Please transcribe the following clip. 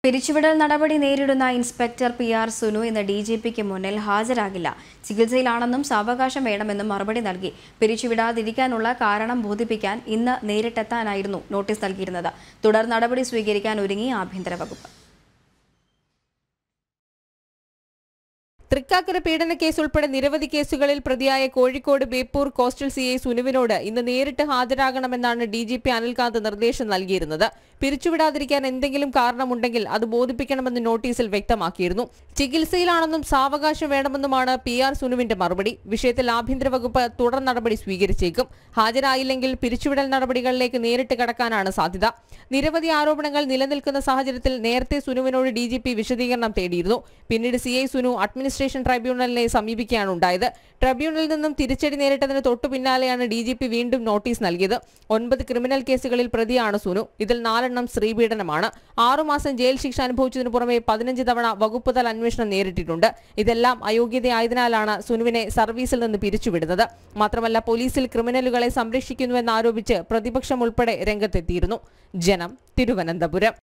പിരിച്ചുവിടൽ നടപടി നേരിടുന്ന inspector P R Sunu ഇന്ന് ഡി ജി പിക്ക് മുന്നിൽ ഹാജരാകില്ല ചികിത്സയിലാണെന്നും സാവകാശം വേണമെന്നും മറുപടി നൽകി പിരിച്ചുവിടാതിരിക്കാനുള്ള കാരണം ബോധിപ്പിക്കാൻ ഇന്ന് നേരിട്ടെത്താനായിരുന്നു നോട്ടീസ് നൽകിയിരുന്നത് തുടർ നടപടി സ്വീകരിക്കാൻ ഒരുങ്ങി ആഭ്യന്തര വകുപ്പ് തൃക്കാക്കര പീഡന കേസ് ഉൾപ്പെടെ നിരവധി കേസുകളിൽ പ്രതിയായ Kozhikode Beypore coastal C I സുനുവിനോട് ഇന്ന് നേരിട്ട് ഹാജരാകണമെന്നാണ് ഡി ജി പി അനിൽകാന്ത് നിർദ്ദേശം നൽകിയിരുന്നത് പിരിച്ചുവിടാതിരിക്കാൻ എന്തെങ്കിലും കാരണമുണ്ടെങ്കിൽ അത് ബോധിപ്പിക്കണമെന്ന് നോട്ടീസിൽ വ്യക്തമാക്കിയിരുന്നു ചികിത്സയിലാണെന്നും സാവകാശം വേണമെന്നുമാണ് പി ആർ സുനുവിന്റെ മറുപടി വിഷയത്തിൽ ആഭ്യന്തര വകുപ്പ് തുടർ നടപടി സ്വീകരിച്ചേക്കും ഹാജരായില്ലെങ്കിൽ പിരിച്ചുവിടൽ നടപടികളിലേക്ക് നേരിട്ട് കടക്കാനാണ് സാധ്യത നിരവധി ആരോപണങ്ങൾ നിലനിൽക്കുന്ന സാഹചര്യത്തിൽ നേരത്തെ സുനുവിനോട് ഡി ജി പി വിശദീകരണം തേടിയിരുന്നു പിന്നീട് സി ഐ സുനു അഡ്മിനിസ്ട്രേഷൻ ട്രൈബ്യൂണലിനെ സമീപിക്കുകയാണ് ഉണ്ടായത് ട്രൈബ്യൂണലിൽ നിന്നും തിരിച്ചടി നേരിട്ടതിന് തൊട്ടു പിന്നാലെയാണ് ഡി ജി പി വീണ്ടും നോട്ടീസ് നൽകിയത് ഒൻപത് ക്രിമിനൽ കേസുകളിൽ പ്രതിയാണ് സുനു ഇതിൽ നാലെണ്ണം സ്ത്രീപീഡനമാണ് ആറുമാസം ജയിൽ ശിക്ഷ അനുഭവിച്ചതിനു പുറമെ പതിനഞ്ച് തവണ വകുപ്പ് തല അന്വേഷണം നേരിട്ടിട്ടുണ്ട് ഇതെല്ലാം അയോഗ്യതയായതിനാലാണ് സുനുവിനെ സർവീസിൽ നിന്ന് പിരിച്ചുവിടുന്നത് മാത്രമല്ല പോലീസിൽ ക്രിമിനലുകളെ സംരക്ഷിക്കുന്നുവെന്നാരോപിച്ച് പ്രതിപക്ഷം ഉൾപ്പെടെ രംഗത്തെത്തിയിരുന്നു ജനം തിരുവനന്തപുരം